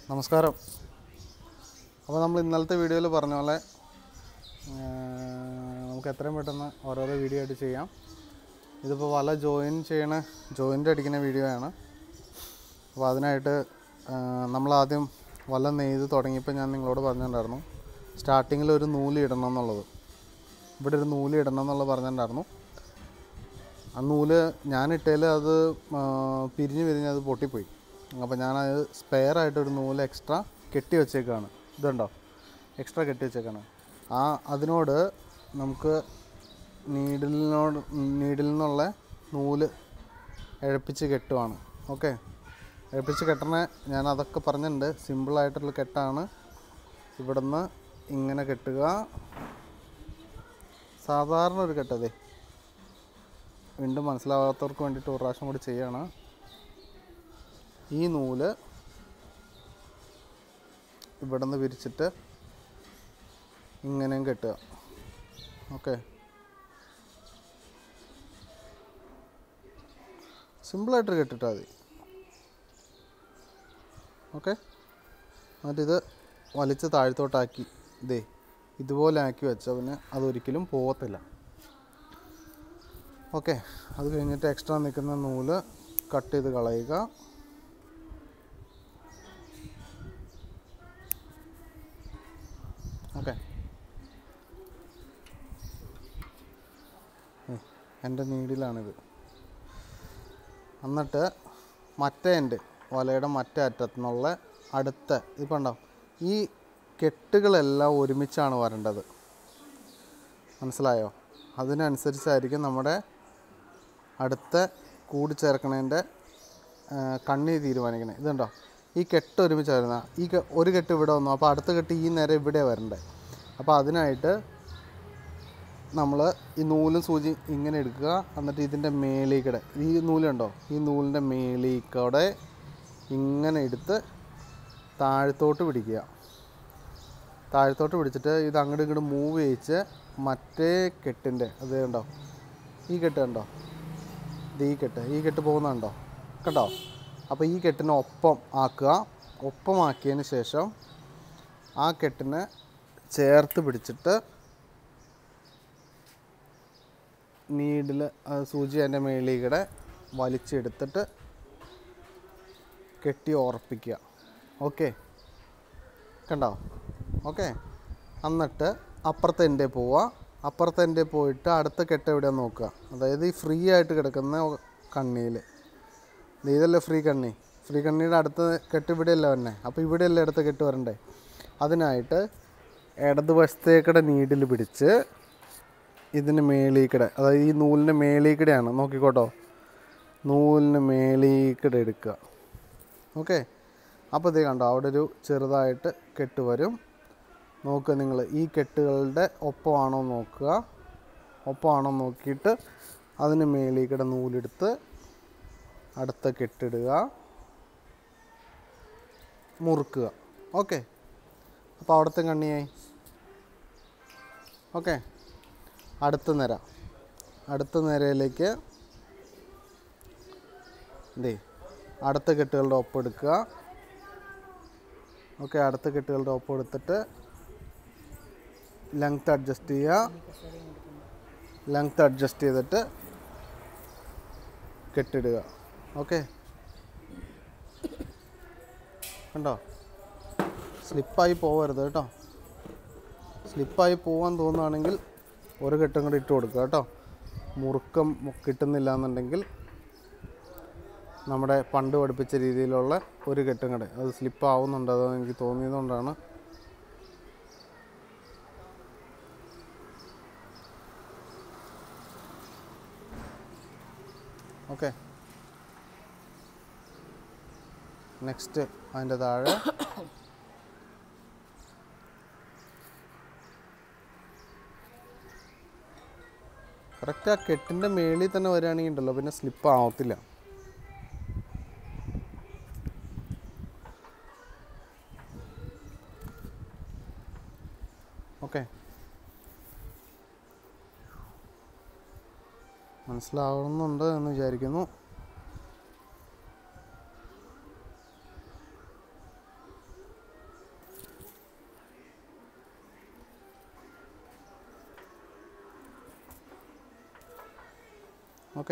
നമസ്കാരം അപ്പോൾ നമ്മൾ ഇന്നലത്തെ വീഡിയോയിൽ പറഞ്ഞ പോലെ ആ, നമുക്ക് എത്രയും പെട്ടെന്ന് ഓരോരോ വീഡിയോ ആയിട്ട് ചെയ്യാം ഇതിപ്പോൾ വല ജോയിൻ ചെയ്യണ ജോയിൻ്റ് അടിക്കുന്ന വീഡിയോ ആണ് അപ്പോൾ അതിനായിട്ട് നമ്മൾ ആദ്യം വല നെയ്ത് തുടങ്ങിയപ്പോൾ ഞാൻ നിങ്ങളോട് പറഞ്ഞിട്ടുണ്ടായിരുന്നു സ്റ്റാർട്ടിങ്ങിൽ ഒരു നൂല് ഇടണം എന്നുള്ളത് ഇവിടെ ഒരു നൂല് ഇടണം എന്നുള്ളത് പറഞ്ഞിട്ടുണ്ടായിരുന്നു ആ നൂല് ഞാനിട്ടതിൽ അത് ആ, പിരിഞ്ഞ് പിരിഞ്ഞ് അത് പൊട്ടിപ്പോയി അപ്പോൾ ഞാനത് സ്പെയർ ആയിട്ട് ഒരു നൂല് എക്സ്ട്രാ കെട്ടി വെച്ചേക്കാണ് ഇതുണ്ടോ എക്സ്ട്രാ കെട്ടി വെച്ചേക്കാണ് ആ അതിനോട് നമുക്ക് നീഡിലിനോട് നീഡിൽ നിന്നുള്ള നൂല് എഴപ്പിച്ച് കെട്ടുവാണ് ഓക്കെ എഴപ്പിച്ച് കെട്ടണ ഞാൻ അതൊക്കെ പറഞ്ഞിട്ടുണ്ട് സിമ്പിളായിട്ടുള്ള കെട്ടാണ് ഇവിടുന്ന് ഇങ്ങനെ കെട്ടുക സാധാരണ ഒരു കെട്ടതേ വീണ്ടും മനസ്സിലാവാത്തവർക്ക് വേണ്ടിയിട്ട് ഒരു പ്രാവശ്യം കൂടി ചെയ്യാണ് ഈ നൂല് ഇവിടെ നിന്ന് വിരിച്ചിട്ട് ഇങ്ങനെയും കെട്ടുക ഓക്കെ സിമ്പിളായിട്ട് കെട്ടിട്ടാൽ മതി ഓക്കെ എന്നിട്ടിത് വലിച്ച് താഴത്തോട്ടാക്കി ഇതേ ഇതുപോലെ ആക്കി വെച്ചാൽ പിന്നെ അതൊരിക്കലും പോകത്തില്ല ഓക്കെ അത് കഴിഞ്ഞിട്ട് എക്സ്ട്രാ നിൽക്കുന്ന നൂല് കട്ട് ചെയ്ത് കളയുക ഓക്കെ എൻ്റെ നീഡിലാണിത് എന്നിട്ട് മറ്റേ എൻ്റെ വലയുടെ മറ്റേ അറ്റത്തു നിന്നുള്ള അടുത്ത ഇപ്പം ഉണ്ടാവും ഈ കെട്ടുകളെല്ലാം ഒരുമിച്ചാണ് വരേണ്ടത് മനസ്സിലായോ അതിനനുസരിച്ചായിരിക്കും നമ്മുടെ അടുത്ത കൂടിച്ചേർക്കണതിൻ്റെ കണ്ണി തീരുമാനിക്കണേ ഇതുണ്ടോ ഈ കെട്ട് ഒരുമിച്ച് വരുന്ന ഈ കെ- ഒരു കെട്ട് ഇവിടെ വന്നു അപ്പോൾ അടുത്ത കെട്ട് ഈ നേരെ ഇവിടെ വരണ്ടേ അപ്പോൾ അതിനായിട്ട് നമ്മൾ ഈ നൂലും സൂചി ഇങ്ങനെ എടുക്കുക എന്നിട്ട് ഇതിൻ്റെ മേലേക്കൂടെ ഈ നൂലുണ്ടോ ഈ നൂലിൻ്റെ മേലേക്കൂടെ ഇങ്ങനെ എടുത്ത് താഴത്തോട്ട് പിടിക്കുക താഴത്തോട്ട് പിടിച്ചിട്ട് ഇത് അങ്ങോട്ട് ഇങ്ങോട്ട് മൂവ് ചെയ്യിച്ച് മറ്റേ കെട്ടിൻ്റെ അത് കണ്ടോ ഈ കെട്ട് കണ്ടോ ഇത് ഈ കെട്ട് ഈ കെട്ട് പോകുന്നുണ്ടോ കണ്ടോ അപ്പോൾ ഈ കെട്ടിനെ ഒപ്പം ആക്കുക ഒപ്പമാക്കിയതിന് ശേഷം ആ കെട്ടിനെ ചേർത്ത് പിടിച്ചിട്ട് നീഡിൽ സൂചി അതിൻ്റെ മേളികൂടെ വലിച്ചെടുത്തിട്ട് കെട്ടി ഉറപ്പിക്കുക ഓക്കെ കണ്ടോ ഓക്കെ എന്നിട്ട് അപ്പുറത്തെ എൻ്റെ പോവുക അപ്പുറത്തെ എൻ്റെ പോയിട്ട് അടുത്ത കെട്ട് എവിടെയാന്ന് നോക്കുക അതായത് ഈ ഫ്രീ ആയിട്ട് കിടക്കുന്ന കണ്ണിയിൽ ഇതല്ലേ ഫ്രീ കണ്ണി ഫ്രീ കണ്ണിയുടെ അടുത്ത കെട്ട് ഇവിടെയല്ല വരണേ അപ്പോൾ ഇവിടെയല്ലേ അടുത്ത കെട്ട് വരണ്ടേ അതിനായിട്ട് ഇടതുവശത്തേക്കടെ നീഡിൽ പിടിച്ച് ഇതിന് മേളീക്കടെ അതായത് ഈ നൂലിൻ്റെ മേളീക്കടെയാണ് നോക്കിക്കോട്ടോ നൂലിന് മേളീക്കടെ എടുക്കുക ഓക്കെ അപ്പോൾ ഇത് കണ്ടോ അവിടെ ഒരു ചെറുതായിട്ട് കെട്ട് വരും നോക്കുക നിങ്ങൾ ഈ കെട്ടുകളുടെ ഒപ്പമാണോ നോക്കുക ഒപ്പമാണോ നോക്കിയിട്ട് അതിന് മേലേക്കിടെ നൂലെടുത്ത് അടുത്ത കെട്ടിടുക മുറുക്കുക ഓക്കെ അപ്പോൾ അവിടുത്തെ കണ്ണിയായി ഓക്കെ അടുത്ത നിര അടുത്ത നിരയിലേക്ക് ദേ അടുത്ത കെട്ടുകളുടെ ഒപ്പം എടുക്കുക ഓക്കെ അടുത്ത കെട്ടുകളുടെ ഒപ്പം എടുത്തിട്ട് ലെങ്ത് അഡ്ജസ്റ്റ് ചെയ്യുക ലെങ്ത് അഡ്ജസ്റ്റ് ചെയ്തിട്ട് കെട്ടിടുക ഓക്കെ കണ്ടോ സ്ലിപ്പായി പോവരുത് കേട്ടോ സ്ലിപ്പായി പോകാൻ തോന്നുകയാണെങ്കിൽ ഒരു കെട്ടും കൂടി ഇട്ട് കൊടുക്കുക കേട്ടോ മുറുക്കം കിട്ടുന്നില്ല എന്നുണ്ടെങ്കിൽ നമ്മുടെ പണ്ട് പഠിപ്പിച്ച രീതിയിലുള്ള ഒരു കെട്ടും കൂടെ അത് സ്ലിപ്പ് ആവുന്നുണ്ട് അത് എനിക്ക് തോന്നിയതുകൊണ്ടാണ് ഓക്കെ നെക്സ്റ്റ് അതിൻ്റെ താഴെ കറക്റ്റ് ആ കെട്ടിൻ്റെ മേളിൽ തന്നെ വരികയാണെങ്കിൽ ഉണ്ടല്ലോ പിന്നെ സ്ലിപ്പ് ആവത്തില്ല ഓക്കെ മനസ്സിലാവുന്നുണ്ട് എന്ന് വിചാരിക്കുന്നു ഓക്കെ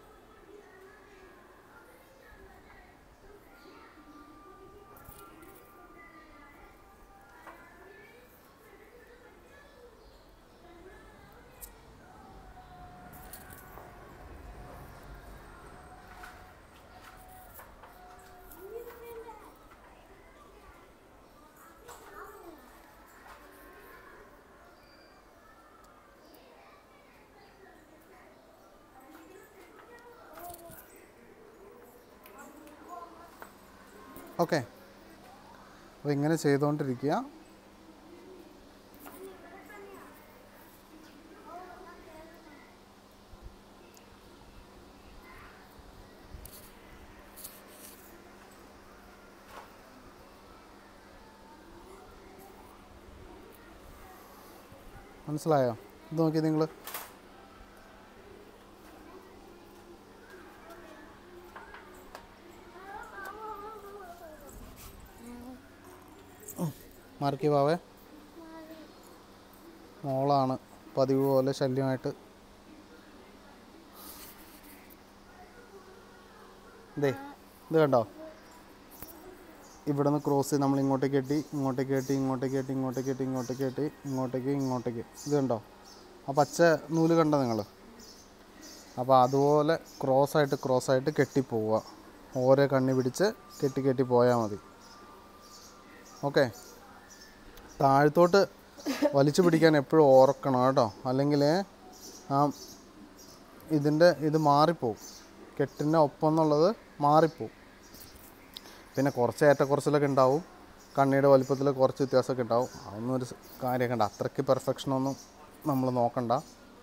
ഓക്കെ അപ്പോൾ ഇങ്ങനെ ചെയ്തുകൊണ്ടിരിക്കുക മനസ്സിലായോ ഇത് നോക്കി നിങ്ങൾ മാർക്കി ബാവേ മോളാണ് പതിവ് പോലെ ശല്യമായിട്ട് ദേ ഇത് കണ്ടോ ഇവിടെ നിന്ന് ക്രോസ് ചെയ്ത് നമ്മൾ ഇങ്ങോട്ടേക്ക് കെട്ടി ഇങ്ങോട്ടേക്ക് കെട്ടി ഇങ്ങോട്ടേക്ക് കെട്ടി ഇങ്ങോട്ടേക്ക് കെട്ടി ഇങ്ങോട്ടേക്ക് കെട്ടി ഇങ്ങോട്ടേക്ക് ഇങ്ങോട്ടേക്ക് ഇത് കണ്ടോ ആ പച്ച നൂല് കണ്ടോ നിങ്ങൾ അപ്പോൾ അതുപോലെ ക്രോസ് ആയിട്ട് ക്രോസ് ആയിട്ട് കെട്ടി പോവുക ഓരോ കണ്ണി പിടിച്ച് കെട്ടി കെട്ടി പോയാൽ മതി ഓക്കെ താഴത്തോട്ട് വലിച്ചു പിടിക്കാൻ എപ്പോഴും ഓർക്കണം കേട്ടോ അല്ലെങ്കിൽ ആ ഇതിൻ്റെ ഇത് മാറിപ്പോവും കെട്ടിൻ്റെ ഒപ്പം എന്നുള്ളത് മാറിപ്പോവും പിന്നെ കുറച്ച് ഏറ്റക്കുറച്ചിലൊക്കെ ഉണ്ടാവും കണ്ണിയുടെ വലിപ്പത്തിൽ കുറച്ച് വ്യത്യാസമൊക്കെ ഉണ്ടാവും അതൊന്നും ഒരു കാര്യമൊക്കെ ഉണ്ട് അത്രയ്ക്ക് പെർഫെക്ഷനൊന്നും നമ്മൾ നോക്കണ്ട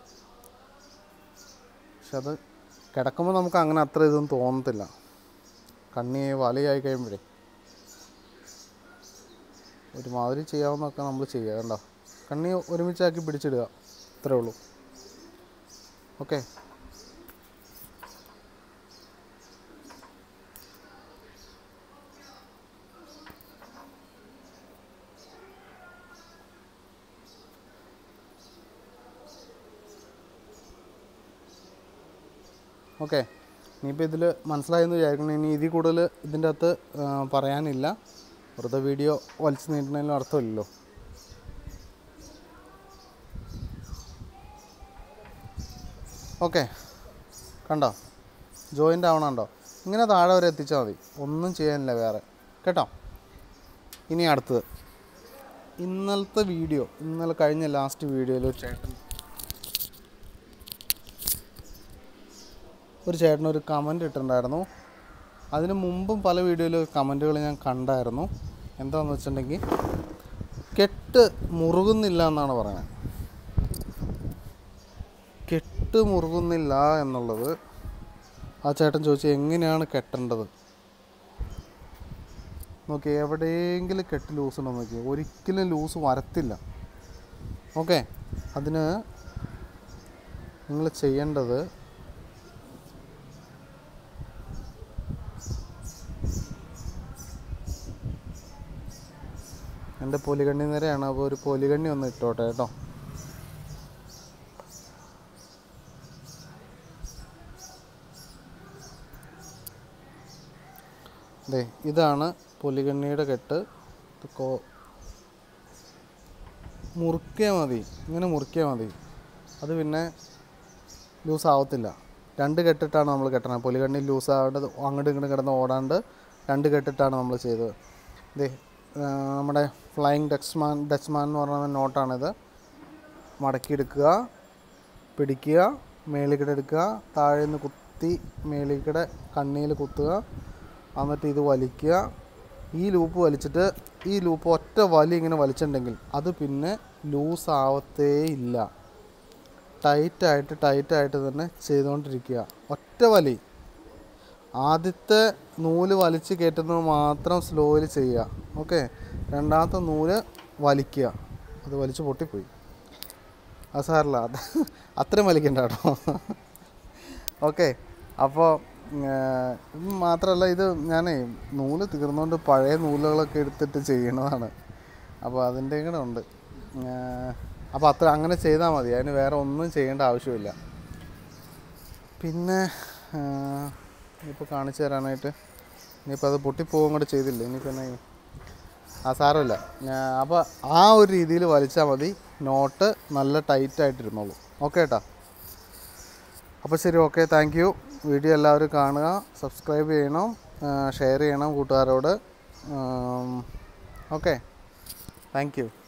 പക്ഷെ അത് കിടക്കുമ്പോൾ നമുക്ക് അങ്ങനെ അത്ര ഇതൊന്നും തോന്നത്തില്ല കണ്ണി വലയായി കഴിയുമ്പോഴേ ഒരുമാതിരി ചെയ്യാവുന്നതൊക്കെ നമ്മൾ ചെയ്യുക കണ്ടോ കണ്ണി ഒരുമിച്ചാക്കി പിടിച്ചിടുക അത്രേ ഉള്ളൂ ഓക്കെ ഓക്കെ ഇനിയിപ്പോൾ ഇതിൽ മനസ്സിലായെന്ന് വിചാരിക്കണം ഇനി ഇതിൽ കൂടുതൽ ഇതിൻ്റെ അകത്ത് ആ, പറയാനില്ല വെറുതെ വീഡിയോ വലിച്ചു നീട്ടുന്നതിലും അർത്ഥമില്ലല്ലോ ഓക്കെ കണ്ടോ ജോയിൻ്റ് ആവണുണ്ടോ ഇങ്ങനെ താഴെ വരെ എത്തിച്ചാൽ മതി ഒന്നും ചെയ്യാനില്ല വേറെ കേട്ടോ ഇനി അടുത്തത് ഇന്നലത്തെ വീഡിയോ ഇന്നലെ കഴിഞ്ഞ ലാസ്റ്റ് വീഡിയോയിൽ ഒരു ചേട്ടൻ ഒരു ചേട്ടൻ ഒരു കമൻ്റ് ഇട്ടിട്ടുണ്ടായിരുന്നു അതിന് മുമ്പും പല വീഡിയോയിൽ കമൻറ്റുകൾ ഞാൻ കണ്ടായിരുന്നു എന്താണെന്ന് വെച്ചിട്ടുണ്ടെങ്കിൽ കെട്ട് മുറുകുന്നില്ല എന്നാണ് പറയുന്നത് കെട്ട് മുറുകുന്നില്ല എന്നുള്ളത് ആ ചേട്ടൻ ചോദിച്ചു എങ്ങനെയാണ് കെട്ടേണ്ടത് നോക്കി എവിടെയെങ്കിലും കെട്ട് ലൂസ് ഉണ്ടോ നോക്കി ഒരിക്കലും ലൂസ് വരത്തില്ല ഓക്കെ അതിന് നിങ്ങൾ ചെയ്യേണ്ടത് എൻ്റെ പൊലികണ്ണി നിരയാണ് അപ്പോൾ ഒരു പൊലികണ്ണി ഒന്ന് ഇട്ടോട്ടെ കേട്ടോ ദേ ഇതാണ് പൊലികണ്ണിയുടെ കെട്ട് ഇത് കോ മുറുക്കിയാൽ മതി ഇങ്ങനെ മുറുക്കിയാൽ മതി അത് പിന്നെ ലൂസ് ആവത്തില്ല രണ്ട് കെട്ടിട്ടാണ് നമ്മൾ കെട്ടണത് പൊലികണ്ണി ലൂസ് ആവേണ്ടത് അങ്ങോട്ടും ഇങ്ങോട്ടും കിടന്ന് ഓടാണ്ട് രണ്ട് കെട്ടിട്ടാണ് നമ്മൾ ചെയ്തത് ദേ ആ, നമ്മുടെ ഫ്ലൈയിങ് ഡച്ച്മാൻ ഡച്ച്മാൻ എന്ന് പറയുന്ന നോട്ടാണിത് മടക്കിയെടുക്കുക പിടിക്കുക മേളിക്കിടെ എടുക്കുക താഴെ നിന്ന് കുത്തി മേളിക്കിടെ കണ്ണിയിൽ കുത്തുക എന്നിട്ട് ഇത് വലിക്കുക ഈ ലൂപ്പ് വലിച്ചിട്ട് ഈ ലൂപ്പ് ഒറ്റ വലി ഇങ്ങനെ വലിച്ചിട്ടുണ്ടെങ്കിൽ അത് പിന്നെ ലൂസ് ആവത്തേ ഇല്ല ടൈറ്റായിട്ട് ടൈറ്റായിട്ട് തന്നെ ചെയ്തുകൊണ്ടിരിക്കുക ഒറ്റ വലി ആദ്യത്തെ നൂല് വലിച്ച് കയറ്റുന്നത് മാത്രം സ്ലോയിൽ ചെയ്യുക ഓക്കെ രണ്ടാമത്തെ നൂല് വലിക്കുക അത് വലിച്ച് പൊട്ടിപ്പോയി അത് സാറില്ല അത് അത്രയും വലിക്കണ്ട കേട്ടോ ഓക്കെ അപ്പോൾ മാത്രമല്ല ഇത് ഞാനേ നൂല് തീർന്നുകൊണ്ട് പഴയ നൂലുകളൊക്കെ എടുത്തിട്ട് ചെയ്യണതാണ് അപ്പോൾ അതിൻ്റെയും കൂടെ ഉണ്ട് അപ്പോൾ അത്ര അങ്ങനെ ചെയ്താൽ മതി അതിന് വേറെ ഒന്നും ചെയ്യേണ്ട ആവശ്യമില്ല പിന്നെ ഇപ്പോൾ കാണിച്ചു തരാനായിട്ട് ഇനിയിപ്പോൾ അത് പൊട്ടിപ്പോവും കൂടെ ചെയ്തില്ലേ ഇനിയിപ്പോൾ എന്നാ ചെയ്യും? ആ സാരമില്ല അപ്പോൾ ആ ഒരു രീതിയിൽ വലിച്ചാൽ മതി നോട്ട് നല്ല ടൈറ്റ് ആയിട്ടിരുന്നോളൂ ഓക്കെ ഏട്ടാ അപ്പോൾ ശരി ഓക്കെ താങ്ക് യു വീഡിയോ എല്ലാവരും കാണുക സബ്സ്ക്രൈബ് ചെയ്യണം ഷെയർ ചെയ്യണം കൂട്ടുകാരോട് ഓക്കെ താങ്ക് യു